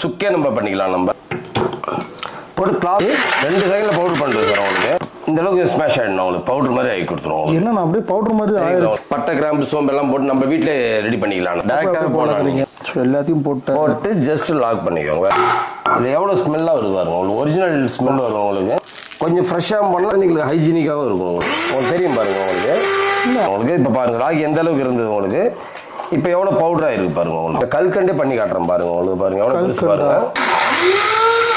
சுக்கே நம்ம பண்ணிக்கலாம் நம்ம போட்டு கிளாத் ரெண்டு செகண்ட்ல பவுடர் பண்ணுறோம் சார் உங்களுக்கு இந்த அளவுக்கு ஸ்மாஷ் ஆகிடணும் உங்களுக்கு பவுடர் மாதிரி ஆகி கொடுத்துருவோம் உங்களுக்கு. என்னண்ணா அப்படியே பவுடர் மாதிரி ஆயிருச்சு பட்டை கிராம்பு சோம்பு எல்லாம் போட்டு நம்ம வீட்டிலே ரெடி பண்ணிக்கலாம் டேரெக்டாக போடாதீங்க ஸோ எல்லாத்தையும் போட்டு போட்டு ஜஸ்ட் லாக் பண்ணிக்கோங்க இது எவ்வளோ ஸ்மெல்லாக வருது பாருங்க உங்களுக்கு ஒரிஜினல் ஸ்மெல் வரும் உங்களுக்கு கொஞ்சம் ஃப்ரெஷ்ஷாக பண்ணால் உங்களுக்கு ஹைஜீனிக்காகவும் இருக்கும் உங்களுக்கு உங்களுக்கு தெரியும் பாருங்க உங்களுக்கு உங்களுக்கு இப்போ பாருங்க ராகி எந்த அளவுக்கு இருந்தது உங்களுக்கு இப்போ எவ்வளோ பவுடராக இருக்கு பாருங்க உங்களுக்கு கல்கண்டே பண்ணி காட்டுறேன் பாருங்க உங்களுக்கு பாருங்க எவ்வளோ பெருசு கல்கண்டா? பாருங்க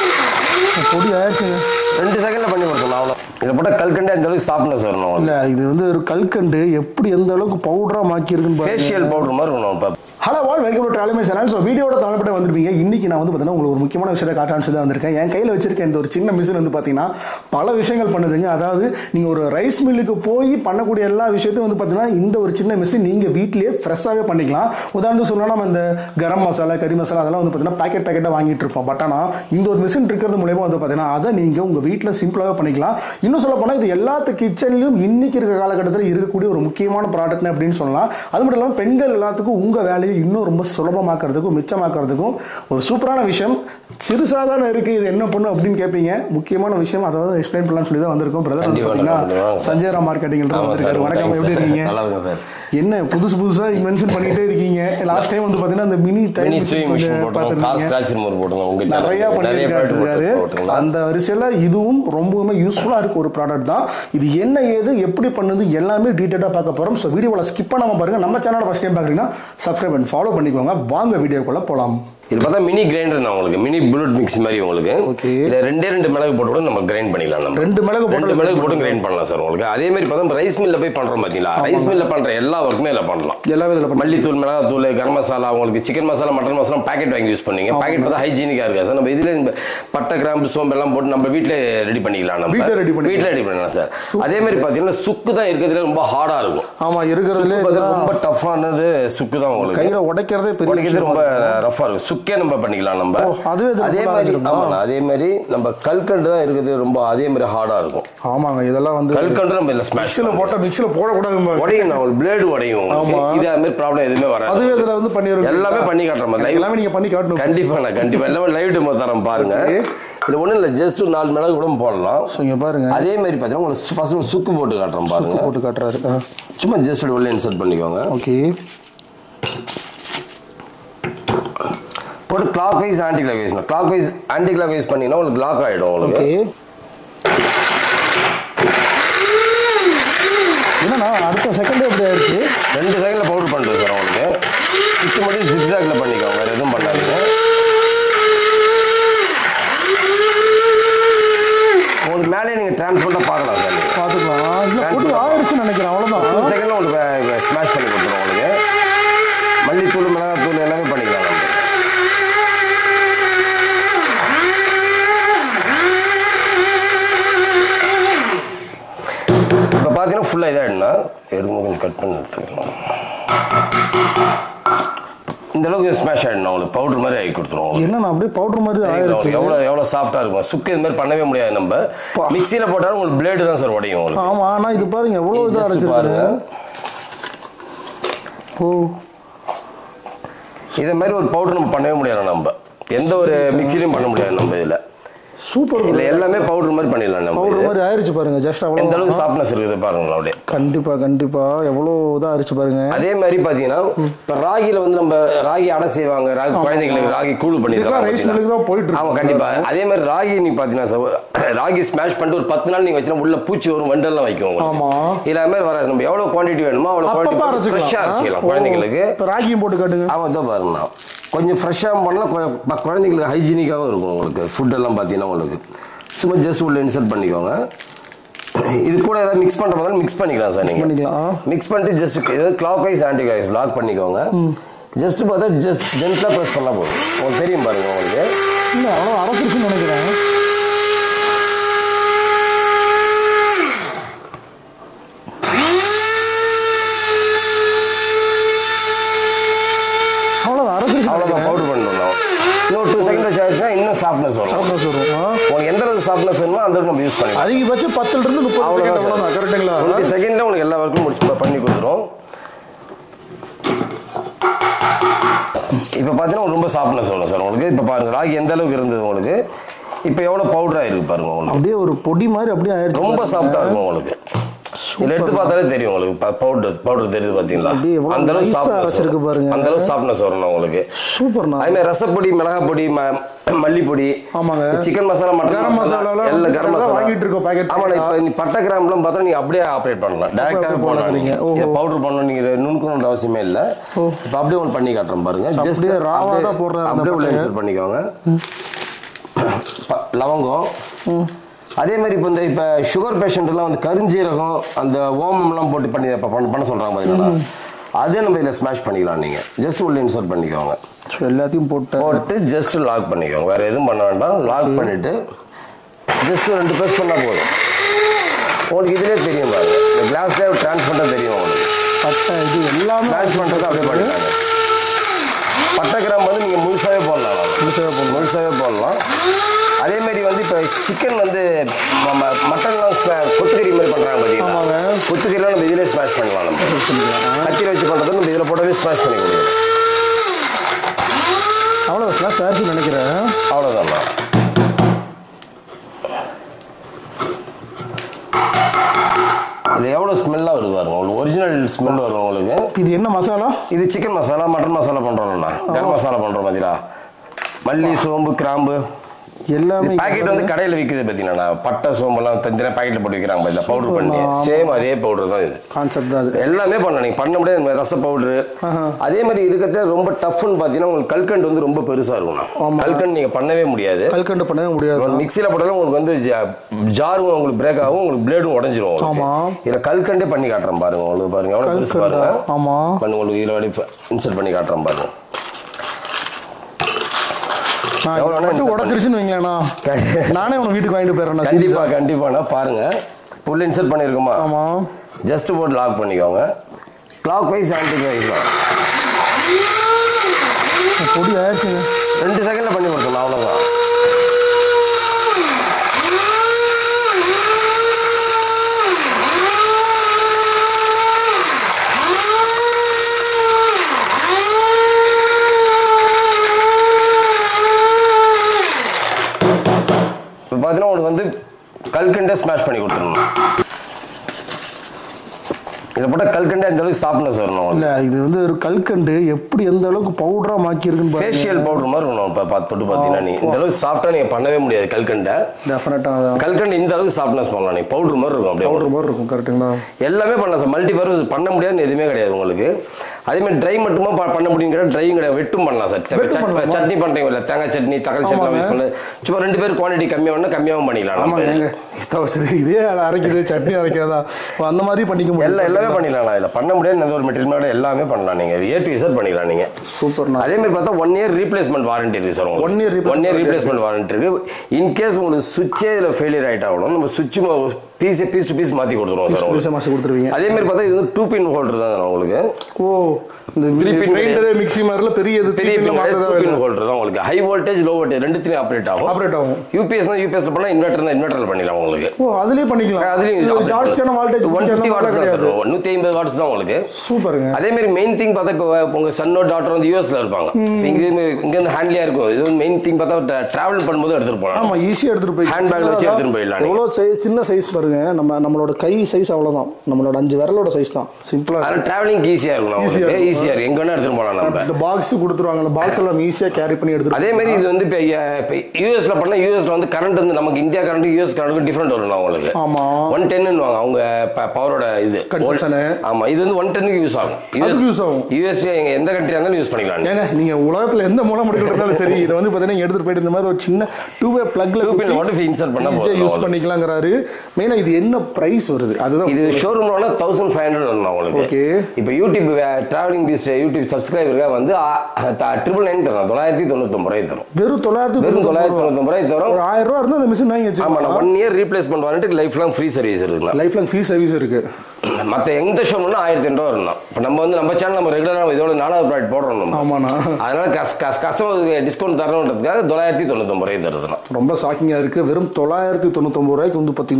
பொடி ஆயிடுச்சுங்க ரெண்டு செகண்ட்ல பண்ணி கொடுத்தோம் அவ்வளோ இதை போட்டால் கல்கண்டே அந்த அளவுக்கு சாஃப்ட்னஸ் வரணும் உங்களுக்கு இல்ல இது வந்து ஒரு கல்கண்டு எப்படி எந்த அளவுக்கு பவுடரா மாக்கி இருக்குன்னு பாருங்க ஃபேஷியல் பவுடர் மாதிரி இருக்கணும் இப்போ ஹலோ வால் வெல்கம் டு ட்ராலிமே சேனல் ஸோ வீடியோட தமிழ்பட்ட வந்திருப்பீங்க இன்னைக்கு நான் வந்து பார்த்தீங்கன்னா உங்களுக்கு ஒரு முக்கியமான விஷயத்தை காட்டான்னு சொல்லி தான் வந்திருக்கேன் என் கையில் வச்சிருக்க இந்த ஒரு சின்ன மிஷின் வந்து பார்த்தீங்கன்னா பல விஷயங்கள் பண்ணுதுங்க அதாவது நீங்கள் ஒரு ரைஸ் மில்லுக்கு போய் பண்ணக்கூடிய எல்லா விஷயத்தையும் வந்து பார்த்தீங்கன்னா இந்த ஒரு சின்ன மிஷின் நீங்கள் வீட்டிலேயே ஃப்ரெஷ்ஷாகவே பண்ணிக்கலாம் உதாரணத்துக்கு சொல்லணும் நம்ம இந்த கரம் மசாலா கறி மசாலா அதெல்லாம் வந்து பார்த்தீங்கன்னா பேக்கெட் பேக்கெட்டாக வாங்கிட்டு இருப்போம் பட் ஆனால் இந்த ஒரு மிஷின் இருக்கிறது மூலயமா வந்து பார்த்தீங்கன்னா அதை நீங்கள் உங்கள் வீட்டில் சிம்பிளாகவே பண்ணிக்கலாம் இன்னும் சொல்ல போனால் இது எல்லாத்து கிச்சன்லையும் இன்னைக்கு இருக்க காலகட்டத்தில் இருக்கக்கூடிய ஒரு முக்கியமான ப்ராடக்ட்னு அப்படின்னு சொல்லலாம் அது மட்டும் இல்லாமல் பெண்கள் எல்லாத்துக்கும் உங்கள் வேலையை இன்னும் ரொம்ப சுலபமாக்குறதுக்கும் மிச்சமாக்குறதுக்கும் ஒரு சூப்பரான விஷயம் சிறுசாக தானே இருக்குது இது என்ன பண்ணும் அப்படின்னு கேட்பீங்க முக்கியமான விஷயம் அதாவது எக்ஸ்பிளைன் பண்ணலாம்னு சொல்லி தான் வந்திருக்கோம் பிரதர் கண்டிப்பா, பார்த்தீங்கன்னா கண்டிப்பா. சஞ்சய் ராம் மார்க்கெட்டிங் ஆமாம் சார் வந்திருக்காரு வணக்கம் தேங்க்ஸ் எப்படி சார் இருக்கீங்க நல்லா இருக்கும் சார் என்ன புதுசு புதுசா இன்வென்ஷன் பண்ணிட்டே இருக்கீங்க லாஸ்ட் டைம் வந்து பாத்தீங்கன்னா அந்த மினி மினி ஸ்விங் மிஷின் போட்டோம் கார் ஸ்டாச் ரிமூவர் போட்டோம் உங்க channel நிறைய க்கு. பண்ணியிருக்காரு product போட்டுருங்களா? அந்த வரிசையில இதுவும் ரொம்பவுமே யூஸ்ஃபுல்லா இருக்கு ஒரு ப்ராடக்ட் தான் இது என்ன ஏது எப்படி பண்ணுது எல்லாமே டீட்டெயிலாக பார்க்க போறோம் ஸோ வீடியோவில் ஸ்கிப் பண்ணாம பாருங்க நம்ம சேனலை ஃபர்ஸ்ட் டைம் பார்க்குறீங்கன்னா சப்ஸ்கிரைப் பண்ணி ஃபாலோ பண்ணிக்கோங்க வாங்க வீடியோக்குள்ள போலாம் இது பார்த்தா மினி கிரைண்டர் நான் உங்களுக்கு மினி புல்லட் மிக்ஸ் மாதிரி உங்களுக்கு Okay. இதுல ரெண்டே ரெண்டு மிளகு போட்டு கூட நம்ம கிரைண்ட் பண்ணிக்கலாம் நம்ம ரெண்டு மிளகு போட்டு ரெண்டு மிளகு போட்டு கிரைண்ட் பண்ணலாம் சார் உங்களுக்கு அதே மாதிரி பார்த்தா ரைஸ் மில்ல போய் பண்றோம் பாத்தீங்களா ரைஸ் மில்ல பண்ற எல்லா ஒர்க்குமே இதுல பண்ணலாம் எல்லாமே இதில் பண்ணி மல்லித்தூள் மிளகாத்தூள் கரம் மசாலா உங்களுக்கு chicken masala mutton masala packet வாங்கி யூஸ் பண்ணீங்க பாக்கெட் பார்த்தா ஹைஜீனிக்கா இருக்கா சார் நம்ம இதுல இந்த பட்டை கிராம்பு சோம்பு எல்லாம் போட்டு நம்ம வீட்டிலே ரெடி பண்ணிக்கலாம் நம்ம வீட்ல ready பண்ணிக்கலாம். வீட்டில் ரெடி பண்ணலாம் சார் அதே மாதிரி பாத்தீங்கன்னா சுக்கு தான் இருக்கிறதுல ரொம்ப ஹார்டா இருக்கும் ஆமா இருக்கிறதுலே சுக்கு பார்த்தா ரொம்ப டஃப்பானது சுக்கு தான் உங்களுக்கு கையில உடைக்கிறதே பெரிய உடைக்கிறது விஷயம். ரொம்ப ரஃபா இருக்கும் சுக்கே நம்ம பண்ணிக்கலாம் நம்ம ஓ, அதுவே இதுல அதே full-ஆ மாதிரி இருக்குதா? ஆமாண்ணா அதே மாதிரி நம்ம கல்கண்டு தான் இருக்குது ரொம்ப அதே மாதிரி ஹார்டா இருக்கும் ஆமாங்க இதெல்லாம் வந்து கல்கண்டு நம்ம இல்ல ஸ்மாஷ் மிக்சியில் போட்டால் மிக்சியில் போடக்கூடாது உடையும் நான் ஒரு பிளேடு உடையும் உங்களுக்கு. ஆமா. இது அது மாதிரி ப்ராப்ளம் எதுவுமே வராது அதுவே இதில் வந்து பண்ணிடுறோம் எல்லாமே பண்ணி காட்டுற மாதிரி லைவ் எல்லாமே நீங்க பண்ணி காட்டணும் கண்டிப்பாண்ணா கண்டிப்பா எல்லாமே லைவ் டெமோ தரேன் பாருங்க Okay. இது ஒண்ணும் இல்ல ஜஸ்ட் ஒரு நாலு மிளகு கூட போடலாம் ஸோ இங்க பாருங்க அதே மாதிரி பார்த்தீங்கன்னா உங்களுக்கு ஃபர்ஸ்ட் ஒரு சுக்கு போட்டு காட்டுறேன் பாருங்க போட்டு காட்டுறாரு சும்மா ஜஸ்ட் உள்ள இன்சர்ட் பண்ணிக்கோங்க ஓகே போட்டு clockwise anticlockwise clockwise anticlockwise பண்ணீங்கன்னா உங்களுக்கு லாக் ஆயிடும் உங்களுக்கு ஓகே என்னண்ணா அடுத்த செகண்டே எப்படி ஆயிடுச்சு ரெண்டு செகண்ட்ல பவுடர் பண்ணுறது சார் உங்களுக்கு சுத்து மட்டும் ஜிக்ஸாக்ல பண்ணிக்கோங்க வேற எதுவும் பண்ணாதீங்க உங்களுக்கு மேலே நீங்க டிரான்ஸ்போர்ட்டாக பார்க்கலாம் சார் நீங்க பார்த்துக்கலாம் இல்லை போட்டு ஆயிடுச்சுன்னு நினைக்கிறேன் ஒரு அவ்வளோதான் செகண்ட்ல உங்களுக்கு ஸ்மாஷ் பண்ணி கொடுத்துரும் உங்களுக்கு மல்லித்தூள் மிளகாத்தூள் எல்லாமே பண்ணிக்கலாம் நம்ம இப்போ பார்த்தீங்கன்னா ஃபுல்லாக இதாகிடுனா எடுத்து கொஞ்சம் கட் பண்ணி எடுத்துக்கலாம் இந்த அளவுக்கு ஸ்மாஷ் ஆகிடணும் உங்களுக்கு பவுடர் மாதிரி ஆகி கொடுத்துரும் உங்களுக்கு. என்னண்ணா அப்படியே பவுடர் மாதிரி ஆயிடுச்சு எவ்வளோ எவ்வளோ சாஃப்டாக இருக்கும் சுக்கு இது மாதிரி பண்ணவே முடியாது நம்ம மிக்சியில் போட்டாலும் உங்களுக்கு பிளேடு தான் சார் உடையும் உங்களுக்கு ஆமா ஆனா இது பாருங்க எவ்வளோ இதாக Just அரைச்சிருக்காரு பாருங்க ஓ இதே மாதிரி ஒரு பவுடர் நம்ம பண்ணவே முடியாது நம்ம எந்த ஒரு மிக்சிலையும் பண்ண முடியாது நம்ம இதில் சூப்பர் இல்லை எல்லாமே பவுடர் மாதிரி பண்ணிடலாம் நம்ம பவுடர் இது. மாதிரி ஆயிடுச்சு பாருங்க ஜஸ்ட் எந்த அவ்வளோ அளவுக்கு சாஃப்ட்னஸ் இருக்குது பாருங்க அப்படியே கண்டிப்பா கண்டிப்பா எவ்வளோ இதாக அரைச்சு பாருங்க அதே மாதிரி பார்த்தீங்கன்னா இப்போ ராகியில் வந்து நம்ம ராகி அடை செய்வாங்க ராகி குழந்தைங்களுக்கு ராகி கூழ் பண்ணி இதுக்கெல்லாம் தராங்க ரைஸ் மில்லுக்கு தான் போயிட்டு இருக்கு. ஆமாம் கண்டிப்பாக அதே மாதிரி ராகி நீ பார்த்தீங்கன்னா சார் ராகி ஸ்மாஷ் பண்ணிட்டு ஒரு பத்து நாள் நீங்கள் வச்சுனா உள்ள பூச்சி வரும் வண்டெல்லாம் வைக்கும் உங்களுக்கு. ஆமா. இது அது மாதிரி வராது நம்ம எவ்வளோ குவான்டிட்டி வேணுமோ அவ்வளோ அப்பப்ப குவான்டிட்டி ஃப்ரெஷ்ஷாக அரைச்சிக்கலாம் குழந்தைங்களுக்கு இப்போ ராகியும் போட்டு காட்டுங்க ஆமாம் தான் பாருங்கண்ணா கொஞ்சம் ஃப்ரெஷ்ஷாக பண்ணலாம் கொ- ப- குழந்தைங்களுக்கு ஹைஜீனிக்காகவும் இருக்கும் உங்களுக்கு ஃபுட்டெல்லாம் பார்த்தீங்கன்னா உங்களுக்கு சும்மா ஜஸ்ட் உள்ள இன்சர்ட் பண்ணிக்கோங்க இது கூட ஏதாவது மிக்ஸ் பண்ணுற மாதிரி மிக்ஸ் பண்ணிக்கலாம் சார் நீங்கள் பண்ணிக்கலாம் மிக்ஸ் பண்ணிட்டு ஜஸ்ட் ஏதாவது clockwise anti wise lock பண்ணிக்கோங்க ஜஸ்ட் பார்த்தா ஜஸ்ட் ஜென்ட்லாக ப்ரெஸ் பண்ணால் போதும் உங்களுக்கு தெரியும் பாருங்க உங்களுக்கு இல்லை அவ்வளோ அரைச்சிருச்சுன்னு நினைக்கிறேன் அவ்வளோதான் அரைச்சிருச்சு அவ்வளோதான் பவுடர் பண்ணணும் இன்னும் டூ செகண்ட் வச்சு ஆச்சுன்னா இன்னும் சாஃப்ட்னஸ் வரும் சாப்பிட வரும் ஆ. உங்களுக்கு எந்த அளவுக்கு சாஃப்ட்னஸ் வேணுமோ அந்த அளவுக்கு நம்ம யூஸ் பண்ணிக்கலாம் அதிகபட்சம் பத்துல இருந்து முப்பது அவ்வளோதான் செகண்ட் அவ்வளோதான் கரெக்டுங்களா டுவெண்ட்டி செகண்டில் உங்களுக்கு எல்லா ஒர்க்கும் முடிச்சு பண்ணி கொடுத்துரும் இப்போ பார்த்தீங்கன்னா ரொம்ப சாஃப்ட்னஸ் வரும் சார் உங்களுக்கு இப்போ பாருங்க ராகி எந்த அளவுக்கு இருந்தது உங்களுக்கு இப்போ எவ்வளோ பவுடராக இருக்கு பாருங்க உங்களுக்கு அப்படியே ஒரு பொடி மாதிரி அப்படியே ஆயிடுச்சு ரொம்ப சாஃப்டாக இருக்கும் உங்களுக்கு இதில் எடுத்து பார்த்தாலே தெரியும் உங்களுக்கு பவுடர் பவுடர் தெரியுது பார்த்தீங்களா அப்படியே எவ்வளவு அந்த அளவுக்கு nice ஆ சாஃப்ட்னஸ் அரைச்சிருக்கு பாருங்க. அந்த அளவுக்கு சாஃப்ட்னஸ் வரணும் உங்களுக்கு சூப்பர்ண்ணா அதே மாதிரி ரசப்பொடி மிளகாய் பொடி ம- மல்லிப்பொடி ஆமாங்க. சிக்கன் மசாலா மட்டன் கரம் மசாலா மசாலாலாம் எல்லாம் வந்து கரம் கடையில மசாலா வாங்கிட்டு இருக்கோம் packet ஆமாண்ணா இப்போ இந்த பட்டை கிராம்லாம் பார்த்தா நீங்க அப்படியே ஆப்ரேட் பண்ணலாம் டேரக்டாக அப்படியே போடலாம் போடுறீங்க. நீங்க ஓஹோ. இதை பவுடர் பண்ணணும் நீங்க இதை நுணுக்கணுன்ற அவசியமே இல்லை ஓ. இப்போ அப்படியே ஒன்று பண்ணி காட்டுறேன் பாருங்க So, ஜஸ்ட் அப்படியே raw-வா தான் போடுறாரு அந்த அப்படியே உள்ள பட்டையை. இன்சர்ட் பண்ணிக்கோங்க ப- லவங்கம் அதே மாதிரி இப்போ இந்த இப்போ சுகர் பேஷண்ட்லாம் வந்து கருஞ்சீரகம் அந்த ஓமம்லாம் போட்டு பண்ணி இப்ப பண்ண பண்ண சொல்கிறாங்க பார்த்தீங்களா அதே நம்ம இதில் ஸ்மாஷ் பண்ணிக்கலாம் நீங்கள் ஜஸ்ட் உள்ள இன்சர்ட் பண்ணிக்கோங்க ஸோ எல்லாத்தையும் போட்டு போட்டு ஜஸ்ட் லாக் பண்ணிக்கோங்க வேற எதுவும் பண்ண வேண்டாம் லாக் பண்ணிட்டு ஜஸ்ட் ரெண்டு ப்ரெஸ் பண்ணா போதும் உங்களுக்கு இதுலயே தெரியும் பாருங்க இந்த கிளாஸ்ல ட்ரான்ஸ் பண்ண தெரியும் உங்களுக்கு பட்டை இது எல்லாமே ஸ்மாஷ் பண்றது அப்படியே பண்ணிட்டாங்க பட்டை கிராம் வந்து நீங்க முழுசாவே போடலாம் முழுசாவே போடலாம் முழுசாவே போடலாம் அதே மாதிரி வந்து இப்போ சிக்கன் வந்து நம்ம மட்டன்லாம் கொத்துக்கறி மாதிரி பண்றாங்க பார்த்தீங்களா ஆமாங்க. கொத்துக்கறிலாம் நம்ம இதிலே ஸ்மாஷ் பண்ணலாம் நம்ம கத்தியில் வச்சு பண்றது நம்ம இதில் போட்டவே ஸ்மாஷ் பண்ணி கொடுக்குறோம் அவ்வளோ ஸ்லாஷ் ஆச்சு நினைக்கிறேன் அவ்வளோதான் இதில் எவ்வளோ ஸ்மெல்லாக வருது பாருங்க உங்களுக்கு ஒரிஜினல் ஸ்மெல் வரும் உங்களுக்கு இது என்ன மசாலா இது சிக்கன் மசாலா மட்டன் மசாலா பண்ணுறோம்ண்ணா கரம் மசாலா பண்ணுறோம் பார்த்தீங்களா மல்லி சோம்பு கிராம்பு எல்லாமே பாக்கெட் வந்து கடையில் விற்குது பார்த்தீங்கன்னா பட்டை சோம்பெல்லாம் தனித்தனியாக பாக்கெட்டில் போட்டு விற்கிறாங்க பார்த்தீங்களா பவுடர் பண்ணி சேம் அதே பவுடர் தான் இது கான்செப்ட் தான் அது எல்லாமே பண்ணலாம் நீங்கள் பண்ண முடியாது இந்த மாதிரி ரச பவுடரு ஆஹா. அதே மாதிரி இருக்கிறது ரொம்ப டஃப்னு பார்த்தீங்கன்னா உங்களுக்கு கல்கண்டு வந்து ரொம்ப பெருசாக இருக்கும்ண்ணா கல்கண்டு நீங்கள் பண்ணவே முடியாது கல்கண்டு பண்ணவே முடியாது மிக்சியில் போட்டாலும் உங்களுக்கு வந்து ஜாரும் உங்களுக்கு பிரேக் ஆகும் உங்களுக்கு பிளேடும் உடஞ்சிரும் உங்களுக்கு. ஆமா. இதுல கல்கண்டே பண்ணி காட்டுறேன் பாருங்க உங்களுக்கு பாருங்க எவ்வளவு பெருசு கல்கண்டா பாருங்க ஆமா பண்ணு உங்களுக்கு இதில் இன்சர்ட் பண்ணி காட்டுறேன் பாருங்க நான் எவ்வளவு வேணா மட்டும் insert உடச்சிருச்சுன்னு வைங்களேண்ணா நானே உன வீட்டுக்கு வாங்கிட்டு போயிடுறேன் கண்டிப்பா கண்டிப்பாண்ணா பாருங்க உள்ள இன்சர்ட் பண்ணிருக்கோமா ஆமா ஜஸ்ட் போட்டு லாக் பண்ணிக்கோங்க கிளாக் வைஸ் ஆன்டி வைஸ் பொடி ஆயிடுச்சுங்க ரெண்டு செகண்ட்ல பண்ணி கொடுத்தோம் அவ்வளவுதான் இப்போ பார்த்தீங்கன்னா உங்களுக்கு வந்து கல்கண்டே ஸ்மாஷ் பண்ணி கொடுத்துருணும் இதை போட்டால் கல்கண்டே அந்த அளவுக்கு சாஃப்ட்னஸ் வரணும் உங்களுக்கு. இல்ல இது வந்து ஒரு கல்கண்டு எப்படி எந்த அளவுக்கு பவுடரா மாக்கி இருக்குன்னு பாருங்க ஃபேஷியல் பவுடர் மாதிரி இருக்கணும் இப்போ பார்த்து தொட்டு பார்த்தீங்கன்னா நீ இந்த அளவுக்கு சாஃப்டாக நீங்கள் பண்ணவே முடியாது கல்கண்டை டெஃபினட்டா கல்கண்டு இந்த அளவுக்கு சாஃப்ட்னஸ் பண்ணலாம் நீ பவுடர் மாதிரி இருக்கும் அப்படியே பவுடர் மாதிரி இருக்கும் கரெக்ட்டுங்களா எல்லாமே பண்ணலாம் சார் மல்டி பர்பஸ் பண்ண முடியாதுன்னு எதுவுமே கிடையாது உங்களுக்கு அதே மாதிரி ட்ரை மட்டுமா ப- பண்ண முடியும் கிடையாது ட்ரையும் கிடையாது வெட்டும் பண்ணலாம் சார் வெட்டும் சட்- பண்ணலாமா? சட்னி பண்ணுறீங்க இல்லை தேங்காய் சட்னி தக்காளி சட்னி ஆமாங்க. யூஸ் பண்ணு சும்மா ரெண்டு பேர் குவான்டிட்டி கம்மியாக வேணா கம்மியாகவும் பண்ணிக்கலாம் நம்ம ஆமாங்க ஏங்க இதை வச்சுட்டு இதே அரைக்குது சட்னி அரைக்காதா இப்போ அந்த மாதிரி பண்ணிக்க முடியும் எல்லாம் எல்லாமே பண்ணிடலாம் இதில் பண்ண முடியாது எந்த ஒரு மெட்டீரியல் எல்லாமே பண்ணலாம் நீங்கள் ஏ டு இசட் பண்ணிக்கலாம் நீங்கள் சூப்பர்ண்ணா அதே மாதிரி பார்த்தா ஒன் இயர் ரீப்ளேஸ்மெண்ட் வாரண்டி இருக்கு சார் One year replacement one year warranty replacement warranty இருக்கு இன்கேஸ் உங்களுக்கு சுவிட்சே இதில் ஃபெயிலியர் ஆகிட்டாலும் நம்ம சுவிட்ச் பீஸ் பீஸ் டு பீஸ் மாற்றி கொடுத்துருவோம் சார் உங்களுக்கு மாசம் கொடுத்துருவீங்க அதே மாதிரி பார்த்தா இது வந்து டூ பின் ஹோல்டர் தான் உங்களுக்கு ஓ இந்த Three pin கிரைண்டர் மிக்ஸி மாதிரில பெரிய இது பெரிய பெரிய பின் மாற்றதா டூ பின் ஹோல்டர் தான் உங்களுக்கு ஹை வோல்டேஜ் லோ வோல்டேஜ் ரெண்டுத்துலையும் ஆப்ரேட் ஆகும் ஆப்ரேட் ஆகும் யூபிஎஸ் தான் யூபிஎஸ்ல பண்ணலாம் இன்வெர்டர் தான் இன்வெர்டர் பண்ணிக்கலாம் உங்களுக்கு ஓ அதுலயே பண்ணிக்கலாம் இது ஒரு ஜாஸ்தியான வால்டேஜ் ஒன் ஃபிஃப்டி வாட்ஸ் தான் சார் நூற்றி ஐம்பது வாட்ஸ் தான் உங்களுக்கு சூப்பருங்க அதே மாதிரி மெயின் திங் பார்த்தா இப்போ உங்க சன்னோ டாக்டர் வந்து யூஎஸ்ல இருப்பாங்க இப்ப இங்க இங்க இருந்து ஹேண்ட்லியா இருக்கும் இது மெயின் திங் பார்த்தா டிராவல் பண்ணும்போது எடுத்துட்டு போகலாம் ஆமா ஈஸியா எடுத்துட்டு போய் Hand bag ல வச்சு எடுத்துட்டு போயிடலாம் நீங்க. எவ்வளவு size- சின்ன சைஸ் பாருங்க நம்ம நம்மளோட கை சைஸ் அவ்வளவுதான் நம்மளோட அஞ்சு விரலோட சைஸ் தான் சிம்பிளா அதனால டிராவலிங் ஈஸியா இருக்கும் Easy ஆ உங்களுக்கு இருக்கும். ஈஸியா இருக்கு எங்க வேணா எடுத்துட்டு போகலாம் நம்ம இந்த பாக்ஸ் கொடுத்துருவாங்க அந்த பாக்ஸ் எல்லாம் ஈஸியா கேரி பண்ணி எடுத்துட்டு அதே மாதிரி இது வந்து இப்போ இப்போ யூஎஸ்ல பண்ணா யூஎஸ்ல வந்து கரண்ட் வந்து நமக்கு India current US current different வரும் உங்களுக்கு ஆமா ஒன் டென்னுவாங்க அவங்க பவரோட இது Consumption. ஆமா இது வந்து ஒன் டென்னுக்கு யூஸ் ஆகும் அதுக்கு use ஆகும். யூஎஸ் எங்க எந்த கண்ட்ரியா இருந்தாலும் யூஸ் பண்ணிக்கலாம் நீங்க. ஏங்க நீங்க உலகத்துல எந்த மூலம் எடுக்கிறதாலும் சரி இதை வந்து பாத்தீங்கன்னா இங்க எடுத்துட்டு போயிட்டு இந்த மாதிரி ஒரு சின்ன டூ வே பிளக்ல Two pin மட்டும் insert பண்ணா ஈஸியா போதும் யூஸ் அவ்வளவு. பண்ணிக்கலாங்கிறாரு மெயினா இது என்ன பிரைஸ் வருது அதுதான் இது ஷோரூம்ல தௌசண்ட் ஃபைவ் ஹண்ட்ரட் வரும் உங்களுக்கு Okay. இப்போ யூடியூப் டிராவலிங் பீஸ் யூடியூப் சப்ஸ்கிரைபருக்காக வந்து ட்ரிபிள் நைன் தரும் தொள்ளாயிரத்தி தொண்ணூத்தொம்பது ரூபாய் தரும் வெறும் தொள்ளாயிரத்தி வெறும் தொண்ணூத்தி தொள்ளாயிரத்தி தொண்ணூத்தொம்பது ரூபாய் தரும் ஒரு ஆயிரம் ரூபா இருந்தா அந்த மிஷின் வாங்கி ஆமா வச்சுக்கலாம் one year replacement warranty lifelong free service இருக்குண்ணா லைஃப் லாங் ஃப்ரீ சர்வீஸ் இருக்கு மற்ற எந்த ஷோரூம்னா ஆயிரத்தி ரெண்டு ரூபா இருந்தா இப்போ நம்ம வந்து நம்ம சேனல் நம்ம ரெகுலராக இதோட நாலாவது ப்ராடக்ட் போடுறோம் நம்ம ஆமாண்ணா அதனால கஸ்டமருக்கு டிஸ்கவுண்ட் தரணுன்றதுக்காக தொள்ளாயிரத்தி தொண்ணூத்தொம்பது ரூபாய் தருதுண்ணா ரொம்ப ஷாக்கிங்காக இருக்குது வெறும் தொள்ளாயிரத்தி தொண்ணூத்தொம்பது ரூபாய்க்கு வந்து பார்த்தீங்கன்னா இதுக்கு வந்து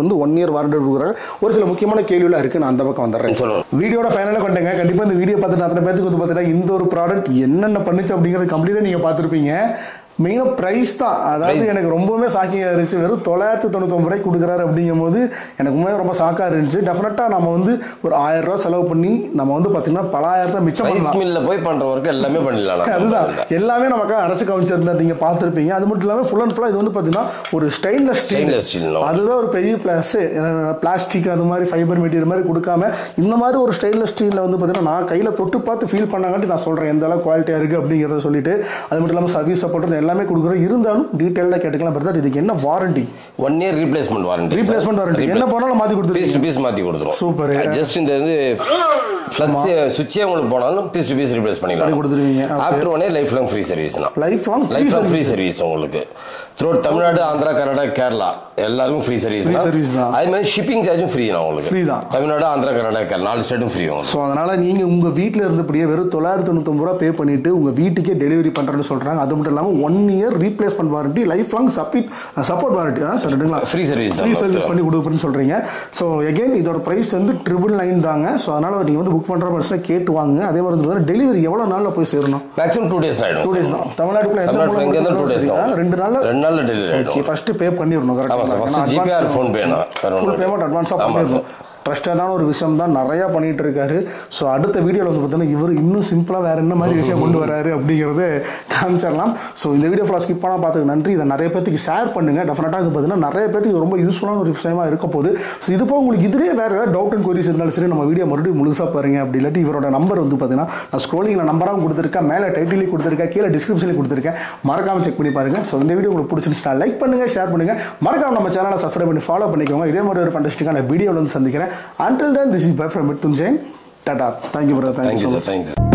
வந்து ஒன் இயர் வாரண்டி கொடுக்குறாங்க ஒரு சில முக்கியமான கேள்விலாம் இருக்குது நான் அந்த பக்கம் வந்துடுறேன் சொல்லுங்க வீடியோட ஃபைனலாக கொண்டேங்க கண்டிப்பாக இந்த வீடியோ பார்த்துட்டு அத்தனை பேத்துக்கு வந்து பார்த்தீங்கன்னா இந்த ஒரு ப்ராடக்ட் என்னென்ன பண்ணுச்சு அப்படிங்கிறது கம்ப்ளீட்டாக நீங்கள் பார்த்துருப்பீங்க மெயினாக ப்ரைஸ் தான் அதாவது எனக்கு ரொம்பவுமே ஷாக்கிங்காக இருந்துச்சு வெறும் தொள்ளாயிரத்தி தொண்ணூத்தொம்பது ரூபாய்க்கு கொடுக்குறாரு அப்படிங்கும்போது எனக்கு உண்மையாக ரொம்ப ஷாக்காக இருந்துச்சு டெஃபினட்டாக நம்ம வந்து ஒரு ஆயிரம் ரூபா செலவு பண்ணி நம்ம வந்து பார்த்தீங்கன்னா பல ஆயிரத்தை மிச்சம் ரைஸ் பண்ணலாம் மில்ல போய் பண்ற ஒர்க் எல்லாமே பண்ணிடலாம் நம்ம. அதுதான் எல்லாமே நமக்கு அரைச்சு கவனிச்சிருந்தா நீங்க பார்த்துருப்பீங்க அது மட்டும் இல்லாமல் ஃபுல் அண்ட் ஃபுல்லாக இது வந்து பார்த்தீங்கன்னா ஒரு ஸ்டெயின்லெஸ் Stainless steel, no. அதுதான் ஒரு பெரிய ப்ளஸ் பிளாஸ்டிக் அது மாதிரி ஃபைபர் மெட்டீரியல் மாதிரி கொடுக்காம இந்த மாதிரி ஒரு ஸ்டெயின்லெஸ் ஸ்டீலில் வந்து பார்த்தீங்கன்னா நான் கையில் தொட்டு பார்த்து ஃபீல் பண்ணாங்காட்டி நான் சொல்கிறேன் எந்த அளவுக்கு குவாலிட்டியாக இருக்குது அப்படிங்கிறத சொல்லிட்டு அது மட்டும் இல்லாமல் சர்வீஸ் சப்போர்ட் எல்லாமே கொடுக்குறோம் இருந்தாலும் டீட்டெயிலாக கேட்டுக்கலாம் பிரதர் இதுக்கு என்ன warranty one year replacement warranty replacement warranty என்ன பண்ணாலும் மாற்றி பீஸ் கொடுத்துருக்கீங்க டு பீஸ் மாத்தி கொடுத்துரும் Super. ஜஸ்ட் இந்த இது ஃபிளக்ஸ் சுவிட்சே உங்களுக்கு போனாலும் பீஸ் டு பீஸ் ரீப்ளேஸ் பண்ணி பண்ணிக்கலாம் கொடுத்துருவீங்க after one year lifelong free service தான் lifelong lifelong free service உங்களுக்கு த்ரூ தமிழ்நாடு ஆந்திரா கர்நாடகா கேரளா எல்லாருக்கும் ஃப்ரீ சர்வீஸ் Free service தான். அதே மாதிரி ஷிப்பிங் சார்ஜும் ஃப்ரீ தான் உங்களுக்கு Free தான். தமிழ்நாடு ஆந்திரா கர்நாடகா கேரளா நாலு ஸ்டேட்டும் ஃப்ரீ உங்களுக்கு ஸோ அதனால் நீங்கள் உங்கள் வீட்டில் இருந்தபடியே வெறும் தொள்ளாயிரத்தி தொண்ணூத்தொம்பது ரூபா பே பண்ணிவிட்டு உங்கள் வீட்டுக்கே டெலிவரி பண்ணுறேன்னு சொல்கிறாங்க அது மட்டும் இல்லாமல் one year replacement warranty lifelong சப்பிட் சப்போர்ட் வாரண்டி ஆ சொல்லிட்டுங்களா ஃப்ரீ சர்வீஸ் ஃப்ரீ தான் சர்வீஸ் பண்ணி கொடுக்குறேன்னு சொல்கிறீங்க ஸோ எகைன் இதோட ப்ரைஸ் வந்து ட்ரிபிள் நைன் தாங்க ஸோ அதனால் நீங்கள் வந்து புக் பண்ணுற பட்சத்தில் கேட்டு வாங்க அதே மாதிரி வந்து டெலிவரி எவ்வளோ நாளில் போய் சேரணும் மேக்ஸிமம் டூ டேஸ் டூ ஆயிடும் டேஸ் தான் தமிழ்நாட்டுக்குள்ள எந்த தமிழ்நாட்டுல எங்க இருந்தாலும் two days மூலம் தான். ரெண்டு நாளில் ரெண்டு நாள்ல டெலிவரி ஓகே ஆயிடும் ஃபர்ஸ்ட் பே பண்ணிடணும் ஆமா sir first GPay or PhonePe தான் வேற ஃபுல் ஒன்றும் பேமெண்ட் அட்வான்ஸாக ஆமா பண்ணிடணும் ட்ரஸ்டடான ஒரு விஷயம் தான் நிறையா பண்ணிட்டு இருக்காரு ஸோ அடுத்த வீடியோவில் வந்து பார்த்தீங்கன்னா இவர் இன்னும் சிம்பிளாக வேற என்ன மாதிரி விஷயம் கொண்டு வராரு அப்படிங்கிறத காமிச்சிடலாம் ஸோ இந்த வீடியோ ஃபுல்லாக ஸ்கிப் பண்ணால் பார்த்துக்கு நன்றி இதை நிறைய பேத்துக்கு ஷேர் பண்ணுங்க டெஃபினட்டாக இது பார்த்தீங்கன்னா நிறைய பேத்துக்கு ரொம்ப யூஸ்ஃபுல்லான ஒரு விஷயமா இருக்க போகுது ஸோ இது போக உங்களுக்கு இதுலேயே வேறு ஏதாவது டவுட் அண்ட் கொரிஸ் இருந்தாலும் சரி நம்ம வீடியோ மறுபடியும் முழுசாக பாருங்க அப்படி இல்லாட்டி இவரோட நம்பர் வந்து பார்த்தீங்கன்னா நான் ஸ்க்ரோலிங்கில் நம்பராகவும் கொடுத்துருக்கேன் மேலே டைட்டிலையும் கொடுத்துருக்கேன் கீழே டிஸ்கிரிப்ஷனில் கொடுத்துருக்கேன் மறக்காம செக் பண்ணி பாருங்க ஸோ இந்த வீடியோ உங்களுக்கு பிடிச்சிருந்துச்சுன்னா லைக் பண்ணுங்க ஷேர் பண்ணுங்க மறக்காம நம்ம சேனலை சப்ஸ்கிரைப் பண்ணி ஃபாலோ பண்ணிக்கோங்க இதே மாதிரி ஒரு ஃபண்டஸ்டிக்கான வீடியோவில் வந்து சந்திக்கிறேன் until then this is bye from Mithun Jain tata thank you brother thank you thank you sir thank you